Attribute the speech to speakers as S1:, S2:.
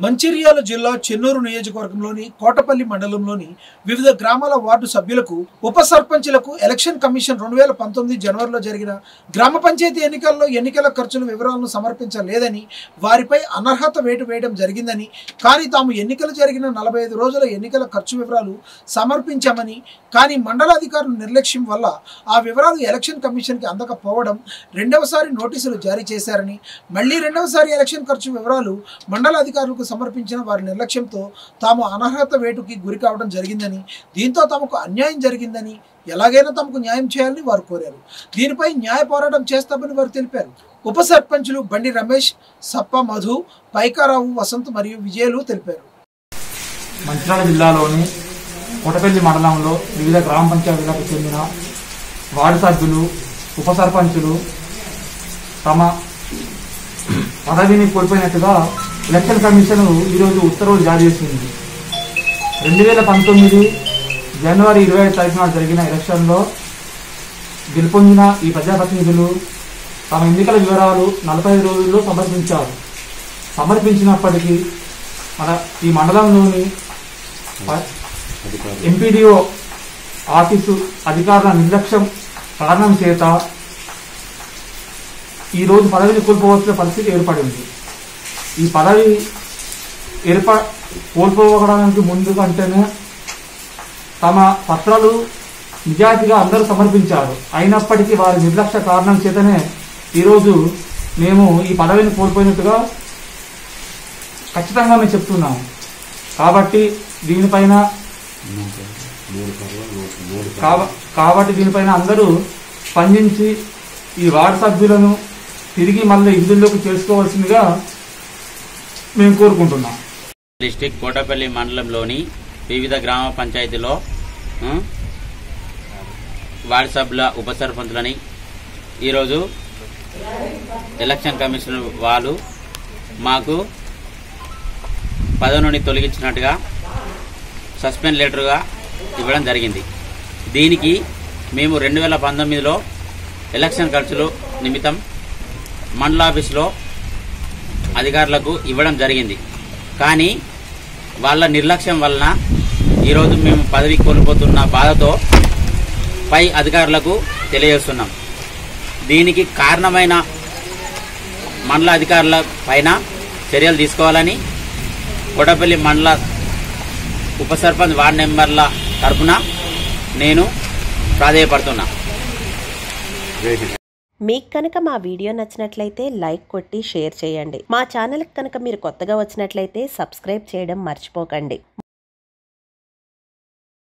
S1: మంచిర్యాల జిల్లా చెన్నూరు నియోజకవర్గంలోని కోటపల్లి మండలంలోని వివిధ గ్రామాల వార్డు సభ్యులకు ఉప సర్పంచులకు ఎలక్షన్ కమిషన్ రెండు వేల పంతొమ్మిది జనవరిలో జరిగిన గ్రామ పంచాయతీ ఎన్నికల్లో ఎన్నికల ఖర్చుల వివరాలను సమర్పించలేదని వారిపై అనర్హత వేటు వేయడం జరిగిందని కానీ తాము ఎన్నికలు జరిగిన నలభై ఐదు రోజుల ఎన్నికల ఖర్చు వివరాలు సమర్పించామని కానీ మండలాధికారుల నిర్లక్ష్యం వల్ల ఆ వివరాలు ఎలక్షన్ కమిషన్కి అందకపోవడం రెండవసారి నోటీసులు జారీ చేశారని మళ్ళీ రెండవసారి ఎలక్షన్ ఖర్చు వివరాలు మండల అధికారులకు సమర్పించిన వారి నిర్లక్ష్యంతో తాము అనర్హత వేటుకి గురి కావడం జరిగిందని దీంతో తమకు అన్యాయం జరిగిందని ఎలాగైనా తమకు న్యాయం చేయాలని వారు కోరారు దీనిపై న్యాయ పోరాటం చేస్తామని వారు తెలిపారు ఉప సర్పంచులు బండి రమేష్ సప్ప మధు పైకారావు వసంత్ మరియు విజయలు తెలిపారు
S2: మంచిర్యాల జిల్లాలోని కోటపల్లి మండలంలో వివిధ గ్రామ పంచాయతీలకు చెందిన వార్డు సభ్యులు ఉప సర్పంచులు తమ పదవిని కోల్పోయినట్టుగా ఎలక్షన్ కమిషన్ ఈరోజు ఉత్తర్వులు జారీ చేసింది రెండు వేల పంతొమ్మిది జనవరి ఇరవై ఐదు తారీఖున జరిగిన ఎలక్షన్లో గెలుపొందిన ఈ ప్రజాప్రతినిధులు తమ ఎన్నికల వివరాలు నలభై ఐదు రోజుల్లో సమర్పించారు సమర్పించినప్పటికీ మన ఈ మండలంలోని ఎంపీడీఓ ఆఫీసు అధికారుల నిర్లక్ష్యం కారణం చేత ఈ రోజు పదవిని కోల్పోవలసిన పరిస్థితి ఏర్పడింది ఈ పదవి ఏర్ప కోల్పోవడానికి ముందు కంటేనే తమ పత్రాలు నిజాయితీగా అందరూ సమర్పించారు అయినప్పటికీ వారి నిర్లక్ష్య కారణం చేతనే ఈరోజు మేము ఈ పదవిని కోల్పోయినట్టుగా ఖచ్చితంగా మేము చెప్తున్నాము కాబట్టి దీనిపైన కావ- కాబట్టి దీనిపైన అందరూ స్పందించి ఈ వార్డు సభ్యులను తిరిగి మళ్ళీ విధుల్లోకి చేసుకోవాల్సిందిగా మేము కోరుకుంటున్నాం
S3: డిస్టిక్ కోటపల్లి మండలంలోని వివిధ గ్రామ పంచాయతీలో ఆ, వార్డు సభ్యుల ఉప సర్పంచులని ఈరోజు ఎలక్షన్ కమిషన్ వాళ్ళు మాకు పదవి నుండి తొలగించినట్టుగా సస్పెండ్ లెటర్గా ఇవ్వడం జరిగింది దీనికి మేము రెండు వేల పంతొమ్మిదిలో ఎలక్షన్ ఖర్చులు నిమిత్తం మండల ఆఫీసులో అధికారులకు ఇవ్వడం జరిగింది కానీ వాళ్ళ నిర్లక్ష్యం వలన ఈరోజు మేము పదవి కోల్పోతున్న బాధతో పై అధికారులకు తెలియజేస్తున్నాం దీనికి కారణమైన మండల అధికారుల పైన చర్యలు తీసుకోవాలని కొడపల్లి మండల ఉప సర్పంచ్ వార్డు మెంబర్ల తరఫున నేను ప్రాధేయపడుతున్నా
S4: మీకు కనుక మా వీడియో నచ్చినట్లయితే లైక్ కొట్టి షేర్ చేయండి మా ఛానల్కి కనుక మీరు కొత్తగా వచ్చినట్లయితే సబ్స్క్రైబ్ చేయడం మర్చిపోకండి